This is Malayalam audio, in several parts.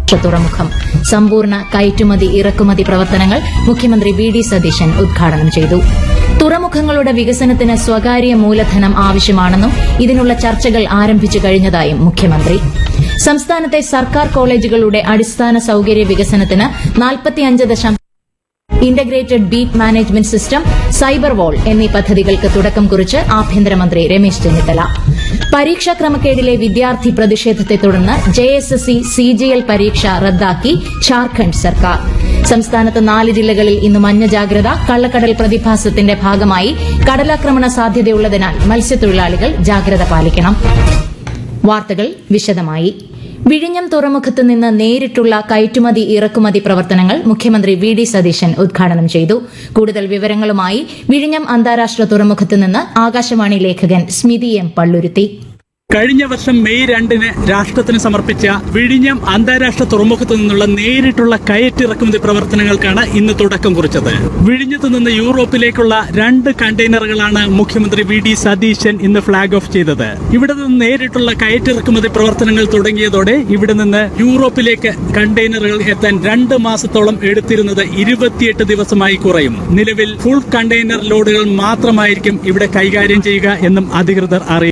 തുറമുഖം സമ്പൂർണ്ണ കയറ്റുമതി ഇറക്കുമതി പ്രവർത്തനങ്ങൾ മുഖ്യമന്ത്രി വി ഡി സതീശൻ ഉദ്ഘാടനം ചെയ്തു തുറമുഖങ്ങളുടെ വികസനത്തിന് സ്വകാര്യ മൂലധനം ആവശ്യമാണെന്നും ഇതിനുള്ള ചർച്ചകൾ ആരംഭിച്ചു കഴിഞ്ഞതായും മുഖ്യമന്ത്രി സംസ്ഥാനത്തെ സർക്കാർ കോളേജുകളുടെ അടിസ്ഥാന സൌകര്യ വികസനത്തിന് നാൽപ്പത്തിയഞ്ച് ദശാംശം integrated beat management system cyber wall എന്നീ പദ്ധതികൾക്ക് തുടക്കം കുറിച്ച് ആഭ്യന്തരമന്ത്രി രമേശ് ചെന്നിത്തല പരീക്ഷാ ക്രമക്കേടിലെ വിദ്യാർത്ഥി പ്രതിഷേധത്തെ തുടർന്ന് ജെഎസ്എസ്സി സിജിഎൽ പരീക്ഷ റദ്ദാക്കി ഝാർഖണ്ഡ് സർക്കാർ സംസ്ഥാനത്ത് നാല് ജില്ലകളിൽ ഇന്ന് മഞ്ഞ ജാഗ്രത കള്ളക്കടൽ പ്രതിഭാസത്തിന്റെ ഭാഗമായി കടലാക്രമണ സാധ്യതയുള്ളതിനാൽ മത്സ്യത്തൊഴിലാളികൾ ജാഗ്രത പാലിക്കണം വാർത്തകൾ വിശദമായി വിഴിഞ്ഞം തുറമുഖത്ത് നിന്ന് നേരിട്ടുള്ള കയറ്റുമതി ഇറക്കുമതി പ്രവർത്തനങ്ങൾ മുഖ്യമന്ത്രി വി ഡി സതീശൻ ഉദ്ഘാടനം ചെയ്തു കൂടുതൽ വിവരങ്ങളുമായി വിഴിഞ്ഞം അന്താരാഷ്ട്ര തുറമുഖത്ത് നിന്ന് ആകാശവാണി ലേഖകൻ സ്മിതി എം പള്ളുരുത്തി കഴിഞ്ഞ വർഷം മെയ് രണ്ടിന് രാഷ്ട്രത്തിന് സമർപ്പിച്ച വിഴിഞ്ഞം അന്താരാഷ്ട്ര തുറമുഖത്തു നിന്നുള്ള നേരിട്ടുള്ള കയറ്റിറക്കുമതി പ്രവർത്തനങ്ങൾക്കാണ് ഇന്ന് തുടക്കം കുറിച്ചത് വിഴിഞ്ഞത്ത് നിന്ന് യൂറോപ്പിലേക്കുള്ള രണ്ട് കണ്ടെയ്നറുകളാണ് മുഖ്യമന്ത്രി വി ഡി സതീശൻ ഇന്ന് ഫ്ളാഗ് ഓഫ് ചെയ്തത് ഇവിടെ നിന്ന് നേരിട്ടുള്ള കയറ്റിറക്കുമതി പ്രവർത്തനങ്ങൾ തുടങ്ങിയതോടെ ഇവിടെ നിന്ന് യൂറോപ്പിലേക്ക് കണ്ടെയ്നറുകൾ എത്താൻ രണ്ട് മാസത്തോളം എടുത്തിരുന്നത് ഇരുപത്തിയെട്ട് ദിവസമായി കുറയും നിലവിൽ ഫുൾ കണ്ടെയ്നർ ലോഡുകൾ മാത്രമായിരിക്കും ഇവിടെ കൈകാര്യം ചെയ്യുക എന്നും അധികൃതർ അറിയിച്ചു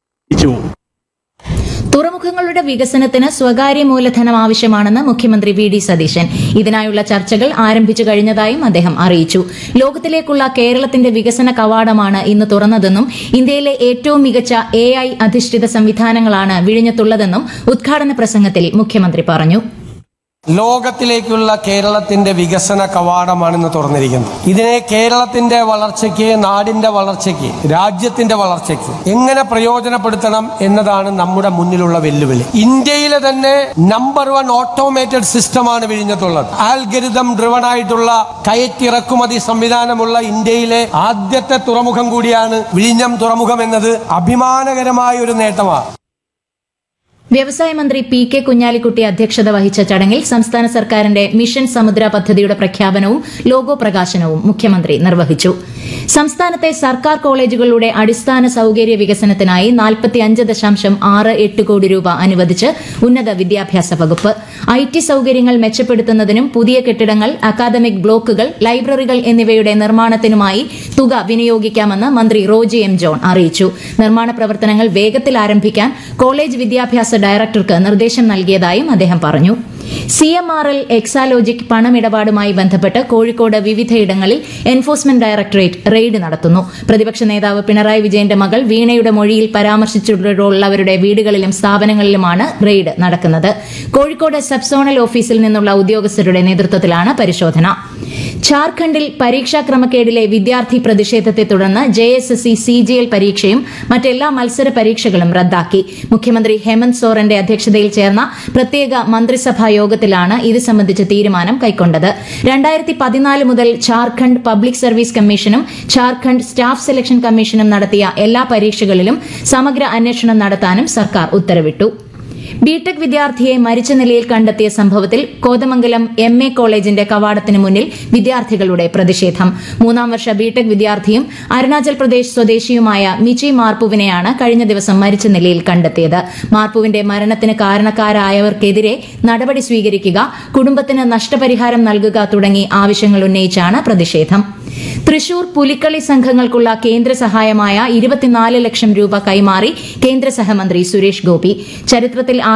തുറമുഖങ്ങളുടെ വികസനത്തിന് സ്വകാര്യ മൂലധനം ആവശ്യമാണെന്ന് മുഖ്യമന്ത്രി വി ഡി സതീശൻ ഇതിനായുള്ള ചർച്ചകൾ ആരംഭിച്ചു കഴിഞ്ഞതായും അദ്ദേഹം അറിയിച്ചു ലോകത്തിലേക്കുള്ള കേരളത്തിന്റെ വികസന കവാടമാണ് ഇന്ന് തുറന്നതെന്നും ഇന്ത്യയിലെ ഏറ്റവും മികച്ച എ ഐ അധിഷ്ഠിത സംവിധാനങ്ങളാണ് വിഴിഞ്ഞത്തുള്ളതെന്നും ഉദ്ഘാടന പ്രസംഗത്തിൽ മുഖ്യമന്ത്രി പറഞ്ഞു ലോകത്തിലേക്കുള്ള കേരളത്തിന്റെ വികസന കവാടമാണ് ഇന്ന് തുറന്നിരിക്കുന്നത് ഇതിനെ കേരളത്തിന്റെ വളർച്ചയ്ക്ക് നാടിന്റെ വളർച്ചയ്ക്ക് രാജ്യത്തിന്റെ വളർച്ചയ്ക്ക് എങ്ങനെ പ്രയോജനപ്പെടുത്തണം എന്നതാണ് നമ്മുടെ മുന്നിലുള്ള വെല്ലുവിളി ഇന്ത്യയിലെ തന്നെ നമ്പർ വൺ ഓട്ടോമേറ്റഡ് സിസ്റ്റമാണ് വിഴിഞ്ഞത്തുള്ളത് ആൽഗരിതം ഡ്രിവൺ ആയിട്ടുള്ള കയറ്റിറക്കുമതി സംവിധാനമുള്ള ഇന്ത്യയിലെ ആദ്യത്തെ തുറമുഖം കൂടിയാണ് വിഴിഞ്ഞം തുറമുഖം എന്നത് അഭിമാനകരമായ ഒരു നേട്ടമാണ് വ്യവസായ മന്ത്രി പി കെ കുഞ്ഞാലിക്കുട്ടി അധ്യക്ഷത വഹിച്ച ചടങ്ങിൽ സംസ്ഥാന സർക്കാരിന്റെ മിഷൻ സമുദ്ര പദ്ധതിയുടെ പ്രഖ്യാപനവും ലോഗോ പ്രകാശനവും മുഖ്യമന്ത്രി നിർവഹിച്ചു സംസ്ഥാനത്തെ സർക്കാർ കോളേജുകളുടെ അടിസ്ഥാന സൌകര്യ വികസനത്തിനായി നാൽപ്പത്തിയഞ്ച് ദശാംശം ആറ് എട്ട് കോടി രൂപ അനുവദിച്ച് ഉന്നത വിദ്യാഭ്യാസ വകുപ്പ് ഐ ടി സൌകര്യങ്ങൾ മെച്ചപ്പെടുത്തുന്നതിനും പുതിയ കെട്ടിടങ്ങൾ അക്കാദമിക് ബ്ലോക്കുകൾ ലൈബ്രറികൾ എന്നിവയുടെ നിർമ്മാണത്തിനുമായി തുക വിനിയോഗിക്കാമെന്ന് മന്ത്രി റോജി എം ജോൺ അറിയിച്ചു നിർമ്മാണ പ്രവർത്തനങ്ങൾ വേഗത്തിൽ ആരംഭിക്കാൻ കോളേജ് വിദ്യാഭ്യാസ ഡയറക്ടർക്ക് നിർദ്ദേശം നൽകിയതായും അദ്ദേഹം പറഞ്ഞു C M R L Exalogic പണമിടപാടുമായി ബന്ധപ്പെട്ട് കോഴിക്കോട് വിവിധയിടങ്ങളിൽ എൻഫോഴ്സ്മെന്റ് ഡയറക്ടറേറ്റ് റെയ്ഡ് നടത്തുന്നു പ്രതിപക്ഷ നേതാവ് പിണറായി വിജയന്റെ മകൾ വീണയുടെ മൊഴിയിൽ പരാമർശിച്ചിട്ടുള്ളവരുടെ വീടുകളിലും സ്ഥാപനങ്ങളിലുമാണ് റെയ്ഡ് നടക്കുന്നത് കോഴിക്കോട് സബ് സോണൽ ഓഫീസിൽ നിന്നുള്ള ഉദ്യോഗസ്ഥരുടെ നേതൃത്വത്തിലാണ് പരിശോധന ഝാർഖണ്ഡിൽ പരീക്ഷാ ക്രമക്കേടിലെ വിദ്യാർത്ഥി പ്രതിഷേധത്തെ തുടർന്ന് J S S C C G L പരീക്ഷയും മറ്റെല്ലാ മത്സര പരീക്ഷകളും റദ്ദാക്കി മുഖ്യമന്ത്രി ഹേമന്ത് സോറന്റെ അധ്യക്ഷതയിൽ ചേർന്ന പ്രത്യേക മന്ത്രിസഭാ യോഗത്തിലാണ് ഇത് സംബന്ധിച്ച തീരുമാനം കൈക്കൊണ്ടത് രണ്ടായിരത്തി പതിനാല് മുതൽ ഝാർഖണ്ഡ് പബ്ലിക് സർവീസ് കമ്മീഷനും ഝാർഖണ്ഡ് സ്റ്റാഫ് സെലക്ഷൻ കമ്മീഷനും നടത്തിയ എല്ലാ പരീക്ഷകളിലും സമഗ്ര അന്വേഷണം നടത്താനും സർക്കാർ ഉത്തരവിട്ടു ബിടെക് വിദ്യാർത്ഥിയെ മരിച്ച നിലയിൽ കണ്ടെത്തിയ സംഭവത്തിൽ കോതമംഗലം എം എ കോളേജിന്റെ കവാടത്തിന് മുന്നിൽ വിദ്യാർത്ഥികളുടെ പ്രതിഷേധം മൂന്നാം വർഷ ബിടെക് വിദ്യാർത്ഥിയും അരുണാചൽ പ്രദേശ് സ്വദേശിയുമായ മിച്ചി മാർപ്പുവിനെയാണ് കഴിഞ്ഞ ദിവസം മരിച്ച നിലയിൽ കണ്ടെത്തിയത് മാർപ്പുവിന്റെ മരണത്തിന് കാരണക്കാരായവർക്കെതിരെ നടപടി സ്വീകരിക്കുക കുടുംബത്തിന് നഷ്ടപരിഹാരം നൽകുക തുടങ്ങി ആവശ്യങ്ങൾ ഉന്നയിച്ചാണ് പ്രതിഷേധം തൃശൂർ പുലിക്കളി സംഘങ്ങൾക്കുള്ള കേന്ദ്ര സഹായമായ ഇരുപത്തിനാല് ലക്ഷം രൂപ കൈമാറി കേന്ദ്ര സഹമന്ത്രി സുരേഷ് ഗോപി ചരിത്രത്തിൽ